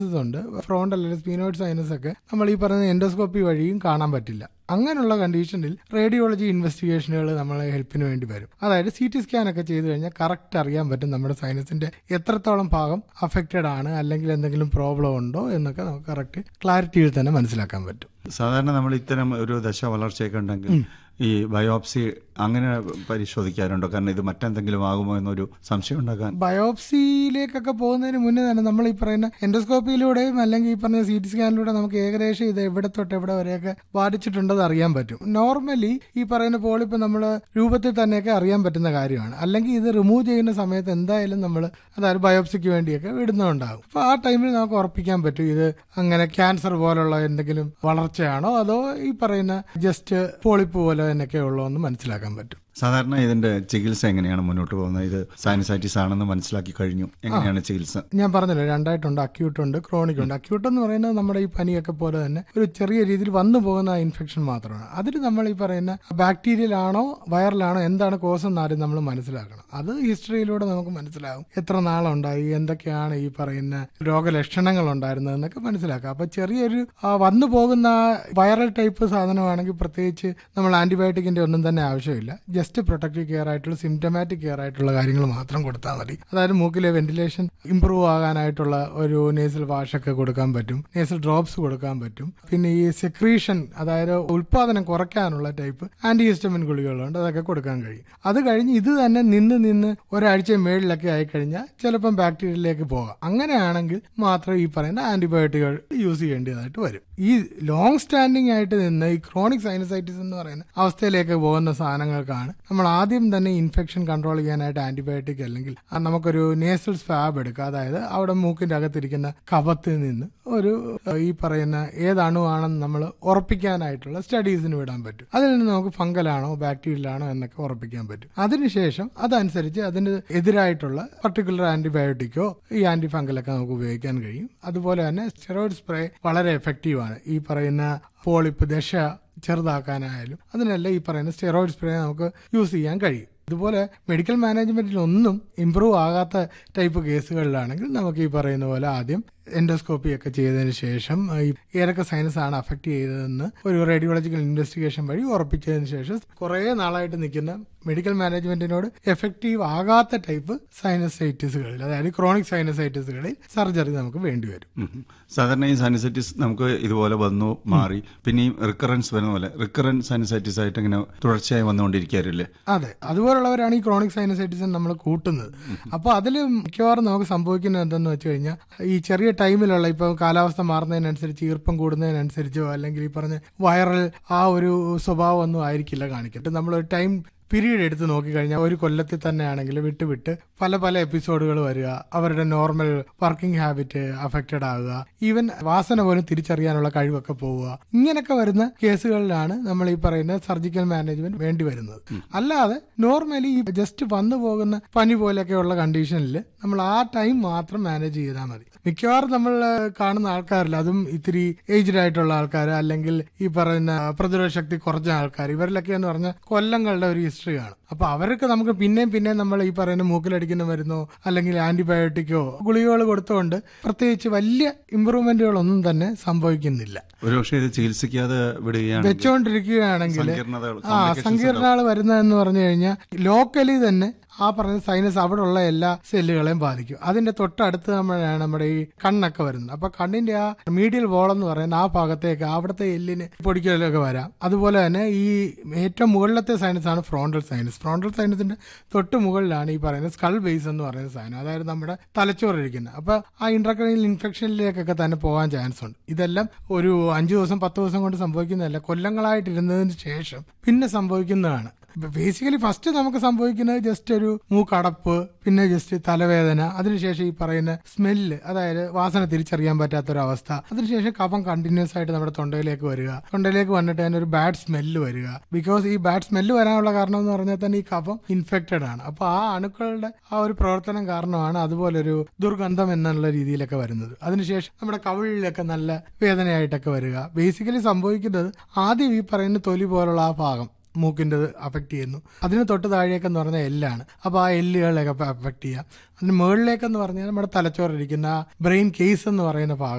ഉണ്ട് ഫ്രോണ്ടൽ അല്ലെങ്കിൽ sphenoid sinus ഒക്കെ നമ്മൾ ഈ പറയുന്ന എൻഡോസ്കോപ്പി വഴിയും കാണാൻ പറ്റില്ല അങ്ങനെയുള്ള കണ്ടീഷനിൽ റേഡിയോളജി ഇൻവെസ്റ്റിഗേഷനുകൾ നമ്മളെ ഹെൽപ്പിന് വേണ്ടി വരും അതായത് സി ടി സ്കാൻ ഒക്കെ ചെയ്തു കഴിഞ്ഞാൽ കറക്റ്റ് അറിയാൻ പറ്റും നമ്മുടെ സൈനസിന്റെ എത്രത്തോളം ഭാഗം അഫക്റ്റഡ് ആണ് അല്ലെങ്കിൽ എന്തെങ്കിലും പ്രോബ്ലം ഉണ്ടോ എന്നൊക്കെ നമുക്ക് കറക്റ്റ് ക്ലാരിറ്റിയിൽ തന്നെ മനസ്സിലാക്കാൻ പറ്റും സാധാരണ നമ്മൾ ഇത്തരം ഒരു ദശ വളർച്ചയൊക്കെ ഉണ്ടെങ്കിൽ ഈ ബയോപ്സി അങ്ങനെ പരിശോധിക്കാറുണ്ടോ കാരണം ഇത് മറ്റെന്തെങ്കിലും ആകുമോ എന്നൊരു സംശയം ഉണ്ടാക്കാൻ ബയോപ്സിയിലേക്കൊക്കെ പോകുന്നതിന് മുന്നേ തന്നെ നമ്മൾ ഈ പറയുന്ന എൻഡോസ്കോപ്പിയിലൂടെയും അല്ലെങ്കിൽ ഈ പറഞ്ഞ സി ടി സ്കാനിലൂടെ നമുക്ക് ഏകദേശം ഇത് എവിടെ തൊട്ട് എവിടെ വരെയൊക്കെ ബാധിച്ചിട്ടുണ്ടെന്ന് അറിയാൻ പറ്റും നോർമലി ഈ പറയുന്ന പോളിപ്പ് നമ്മൾ രൂപത്തിൽ തന്നെയൊക്കെ അറിയാൻ പറ്റുന്ന കാര്യമാണ് അല്ലെങ്കിൽ ഇത് റിമൂവ് ചെയ്യുന്ന സമയത്ത് എന്തായാലും നമ്മൾ അതായത് ബയോപ്സിക്ക് വേണ്ടിയൊക്കെ വിടുന്നുണ്ടാകും അപ്പൊ ആ ടൈമിൽ നമുക്ക് ഉറപ്പിക്കാൻ പറ്റും ഇത് അങ്ങനെ ക്യാൻസർ പോലുള്ള എന്തെങ്കിലും വളർച്ചയാണോ അതോ ഈ പറയുന്ന ജസ്റ്റ് പോളിപ്പ് പോലെ തന്നെയൊക്കെ ഉള്ളോ എന്ന് മനസ്സിലാക്കാൻ പറ്റും സാധാരണ ഇതിന്റെ ചികിത്സ എങ്ങനെയാണ് മുന്നോട്ട് പോകുന്നത് ഇത് സൈനസൈറ്റിസ് ആണെന്ന് മനസ്സിലാക്കി കഴിഞ്ഞു എങ്ങനെയാണ് ചികിത്സ ഞാൻ പറഞ്ഞല്ലോ രണ്ടായിട്ടുണ്ട് അക്യൂട്ട് ഉണ്ട് ക്രോണിക് ഉണ്ട് അക്യൂട്ട് എന്ന് പറയുന്നത് നമ്മുടെ ഈ പനിയൊക്കെ പോലെ തന്നെ ഒരു ചെറിയ രീതിയിൽ വന്നു പോകുന്ന ഇൻഫെക്ഷൻ മാത്രമാണ് അതിൽ നമ്മൾ ഈ പറയുന്ന ബാക്ടീരിയൽ ആണോ വൈറലാണോ എന്താണ് കോസ് എന്ന് ആദ്യം നമ്മൾ മനസ്സിലാക്കണം അത് ഹിസ്റ്ററിയിലൂടെ നമുക്ക് മനസ്സിലാകും എത്ര നാളുണ്ടായി എന്തൊക്കെയാണ് ഈ പറയുന്ന രോഗലക്ഷണങ്ങൾ ഉണ്ടായിരുന്നതെന്നൊക്കെ മനസ്സിലാക്കാം അപ്പൊ ചെറിയൊരു ആ, വന്നു പോകുന്ന വൈറൽ ടൈപ്പ് സാധനമാണെങ്കിൽ പ്രത്യേകിച്ച് നമ്മൾ ആന്റിബയോട്ടിക്കിന്റെ ഒന്നും തന്നെ ആവശ്യമില്ല ജസ്റ്റ് പ്രൊട്ടക്റ്റീവ് കെയർ ആയിട്ടുള്ള സിംറ്റമാറ്റിക് കെയർ ആയിട്ടുള്ള കാര്യങ്ങൾ മാത്രം കൊടുത്താൽ മതി അതായത് മൂക്കിലെ വെന്റിലേഷൻ ഇംപ്രൂവ് ആകാനായിട്ടുള്ള ഒരു നേസൽ വാഷ് ഒക്കെ കൊടുക്കാൻ പറ്റും നേസൽ ഡ്രോപ്സ് കൊടുക്കാൻ പറ്റും പിന്നെ ഈ സെക്രീഷൻ അതായത് ഉൽപാദനം കുറയ്ക്കാനുള്ള ടൈപ്പ് ആന്റി ഹിസ്റ്റമിൻ ഗുളികളുണ്ട് അതൊക്കെ കൊടുക്കാൻ കഴിയും അത് കഴിഞ്ഞ് ഇത് തന്നെ നിന്ന് നിന്ന് ഒരാഴ്ച മേളിലൊക്കെ ആയിക്കഴിഞ്ഞാൽ ചിലപ്പം ബാക്ടീരിയയിലേക്ക് പോകാം അങ്ങനെയാണെങ്കിൽ മാത്രം ഈ പറയുന്ന ആന്റിബയോട്ടിക്കുകൾ യൂസ് ചെയ്യേണ്ടതായിട്ട് വരും ഈ ലോങ് സ്റ്റാൻഡിംഗ് ആയിട്ട് നിന്ന് ഈ ക്രോണിക് സൈനസൈറ്റിസ് എന്ന് പറയുന്ന അവസ്ഥയിലേക്ക് പോകുന്ന സാധനങ്ങൾക്കാണ് നമ്മൾ ആദ്യം തന്നെ ഇൻഫെക്ഷൻ കൺട്രോൾ ചെയ്യാനായിട്ട് ആന്റിബയോട്ടിക് അല്ലെങ്കിൽ ആ നമുക്കൊരു നേസൽ സ്വാബ് എടുക്കുക അതായത് അവിടെ മൂക്കിന്റെ അകത്തിരിക്കുന്ന കഫത്തിൽ നിന്ന് ഒരു ഏഹ്, ഈ പറയുന്ന ഏതണുവാണെന്ന് നമ്മൾ ഉറപ്പിക്കാനായിട്ടുള്ള സ്റ്റഡീസിന് വിടാൻ പറ്റും അതിൽ നിന്ന് നമുക്ക് ഫംഗലാണോ ബാക്ടീരിയലാണോ എന്നൊക്കെ ഉറപ്പിക്കാൻ പറ്റും അതിനുശേഷം അതനുസരിച്ച് അതിന് എതിരായിട്ടുള്ള പർട്ടിക്കുലർ ആന്റിബയോട്ടിക്കോ ഈ ആന്റി ഫംഗലൊക്കെ നമുക്ക് ഉപയോഗിക്കാൻ കഴിയും അതുപോലെ തന്നെ സ്റ്റെറോയിഡ് സ്പ്രേ വളരെ എഫക്റ്റീവാണ് ഈ പറയുന്ന പോളിപ്പ് ദശ ചെറുതാക്കാനായാലും അതിനെല്ലാം ഈ പറയുന്ന സ്റ്റെറോയിഡ് സ്പ്രേ നമുക്ക് യൂസ് ചെയ്യാൻ കഴിയും ഇതുപോലെ മെഡിക്കൽ മാനേജ്മെന്റിൽ ഒന്നും ഇമ്പ്രൂവ് ആകാത്ത ടൈപ്പ് കേസുകളിലാണെങ്കിൽ നമുക്ക് ഈ പറയുന്ന പോലെ ആദ്യം എൻഡോസ്കോപ്പി ഒക്കെ ചെയ്തതിന് ശേഷം ഈ ഏതൊക്കെ സൈനസ് ആണ് അഫക്ട് ചെയ്തതെന്ന് ഒരു റേഡിയോളജിക്കൽ ഇൻവെസ്റ്റിഗേഷൻ വഴി ഉറപ്പിച്ചതിന് ശേഷം കുറേ നാളായിട്ട് നിൽക്കുന്ന മെഡിക്കൽ മാനേജ്മെന്റിനോട് എഫക്റ്റീവ് ആകാത്ത ടൈപ്പ് സൈനസൈറ്റിസുകളിൽ അതായത് ക്രോണിക് സൈനസൈറ്റിസുകളിൽ സർജറി നമുക്ക് വേണ്ടിവരും ഉം. സാധാരണ ഈ സൈനസൈറ്റിസ് നമുക്ക് ഇതുപോലെ വന്നു മാറി പിന്നെയും റിക്കറൻസ് വരുന്ന പോലെ റിക്കറൻറ്റ് സൈനസൈറ്റിസ് ആയിട്ട് ഇങ്ങനെ തുടർച്ചയായി വന്നുകൊണ്ടിരിക്കാറില്ലേ അതെ അതുപോലുള്ളവരാണ് ഈ ക്രോണിക് സൈനസൈറ്റിസ് നമ്മൾ കൂട്ടുന്നത് അപ്പൊ അതിൽ മിക്കവാറും നമുക്ക് സംഭവിക്കുന്നത് എന്തെന്ന് വെച്ച് കഴിഞ്ഞാൽ ഈ ചെറിയ ടൈമിലുള്ള ഇപ്പൊ കാലാവസ്ഥ മാറുന്നതിനനുസരിച്ച് ഈർപ്പം കൂടുന്നതിനനുസരിച്ചോ അല്ലെങ്കിൽ ഈ പറഞ്ഞ വൈറൽ ആ ഒരു സ്വഭാവം ഒന്നും ആയിരിക്കില്ല കാണിക്കട്ടെ നമ്മളൊരു ടൈം പീരീഡ് എടുത്ത് നോക്കിക്കഴിഞ്ഞാൽ ഒരു കൊല്ലത്തിൽ തന്നെയാണെങ്കിൽ വിട്ട് വിട്ട് പല പല എപ്പിസോഡുകൾ വരിക അവരുടെ നോർമൽ വർക്കിംഗ് ഹാബിറ്റ് അഫക്റ്റഡ് ആകുക ഈവൻ വാസന പോലും തിരിച്ചറിയാനുള്ള കഴിവൊക്കെ പോവുക ഇങ്ങനൊക്കെ വരുന്ന കേസുകളിലാണ് നമ്മൾ ഈ പറയുന്ന സർജിക്കൽ മാനേജ്മെന്റ് വേണ്ടി വരുന്നത് അല്ലാതെ നോർമലി ഈ ജസ്റ്റ് വന്നു പോകുന്ന പനി പോലെയൊക്കെയുള്ള കണ്ടീഷനിൽ നമ്മൾ ആ ടൈം മാത്രം മാനേജ് ചെയ്താൽ മതി മിക്കവാറും നമ്മൾ കാണുന്ന ആൾക്കാരിൽ അതും ഇത്തിരി ഏജ്ഡ് ആയിട്ടുള്ള ആൾക്കാർ അല്ലെങ്കിൽ ഈ പറയുന്ന പ്രതിരോധ ശക്തി കുറഞ്ഞ ആൾക്കാർ ഇവരിലൊക്കെ എന്ന് പറഞ്ഞാൽ കൊല്ലങ്ങളുടെ ഒരു ഹിസ്റ്ററി കാണും അപ്പൊ അവർക്ക് നമുക്ക് പിന്നെയും പിന്നെയും നമ്മൾ ഈ പറയുന്ന മൂക്കിലടിക്കുന്ന മരുന്നോ അല്ലെങ്കിൽ ആന്റിബയോട്ടിക്കോ ഗുളികകൾ കൊടുത്തുകൊണ്ട് പ്രത്യേകിച്ച് വലിയ ഇമ്പ്രൂവ്മെന്റുകളൊന്നും തന്നെ സംഭവിക്കുന്നില്ല ഒരുപക്ഷെ ഇത് ചികിത്സിക്കാതെ വിടുകയാണ് വെച്ചുകൊണ്ടിരിക്കുകയാണെങ്കിൽ സങ്കീർണതകൾ, ആ complications സങ്കീർണകൾ വരുന്നതെന്ന് പറഞ്ഞു കഴിഞ്ഞാൽ ലോക്കലി തന്നെ ആ പറഞ്ഞ സൈനസ് അവിടെയുള്ള എല്ലാ സെല്ലുകളെയും ബാധിക്കും അതിന്റെ തൊട്ടടുത്ത് നമ്മളാണ് നമ്മുടെ ഈ കണ്ണൊക്കെ വരുന്നത് അപ്പൊ കണ്ണിന്റെ ആ മീഡിയൽ വോൾ എന്ന് പറയുന്ന ആ ഭാഗത്തേക്ക് അവിടുത്തെ എല്ലിന് പൊടിക്കലൊക്കെ വരാം അതുപോലെ തന്നെ ഈ ഏറ്റവും മുകളിലത്തെ സൈനസ് ആണ് ഫ്രോണ്ടൽ സൈനസ് ഫ്രോണ്ടൽ സൈനസിന്റെ തൊട്ട് മുകളിലാണ് ഈ പറയുന്ന സ്കൾ ബേസ് എന്ന് പറയുന്ന സാധനം അതായത് നമ്മുടെ തലച്ചോറിരിക്കുന്നത് അപ്പൊ ആ ഇൻട്രക്രൈനൽ ഇൻഫെക്ഷനിലേക്കൊക്കെ തന്നെ പോകാൻ ചാൻസ് ഉണ്ട് ഇതെല്ലാം ഒരു അഞ്ചു ദിവസം പത്ത് ദിവസം കൊണ്ട് സംഭവിക്കുന്നതല്ല കൊല്ലങ്ങളായിട്ടിരുന്നതിന് ശേഷം പിന്നെ സംഭവിക്കുന്നതാണ് ബേസിക്കലി ഫസ്റ്റ് നമുക്ക് സംഭവിക്കുന്നത് ജസ്റ്റ് ഒരു മൂക്കടപ്പ് പിന്നെ ജസ്റ്റ് തലവേദന അതിനുശേഷം ഈ പറയുന്ന സ്മെല്ല് അതായത് വാസന തിരിച്ചറിയാൻ പറ്റാത്തൊരവസ്ഥ അതിനുശേഷം കഫം കണ്ടിന്യൂസ് ആയിട്ട് നമ്മുടെ തൊണ്ടയിലേക്ക് വരിക തൊണ്ടയിലേക്ക് വന്നിട്ട് തന്നെ ഒരു ബാഡ് സ്മെല്ല് വരിക ബിക്കോസ് ഈ ബാഡ് സ്മെല്ല് വരാനുള്ള കാരണം എന്ന് പറഞ്ഞാൽ തന്നെ ഈ കഫം ഇൻഫെക്റ്റഡ് ആണ് അപ്പൊ ആ അണുക്കളുടെ ആ ഒരു പ്രവർത്തനം കാരണമാണ് അതുപോലൊരു ദുർഗന്ധം എന്നുള്ള രീതിയിലൊക്കെ വരുന്നത് അതിനുശേഷം നമ്മുടെ കവിളിലൊക്കെ നല്ല വേദനയായിട്ടൊക്കെ വരിക ബേസിക്കലി സംഭവിക്കുന്നത് ആദ്യം ഈ പറയുന്ന തൊലി പോലുള്ള ആ ഭാഗം മൂക്കിൻ്റെ അഫക്റ്റ് ചെയ്യുന്നു അതിന് തൊട്ട് താഴേക്കെന്ന് പറഞ്ഞാൽ എല്ലാണ് അപ്പോൾ ആ എല്ലുകളെയൊക്കെ അഫക്റ്റ് ചെയ്യുക അതിന് മുകളിലേക്കെന്ന് പറഞ്ഞാൽ നമ്മുടെ തലച്ചോറിരിക്കുന്ന ബ്രെയിൻ കേസ് എന്ന് പറയുന്ന ഭാഗം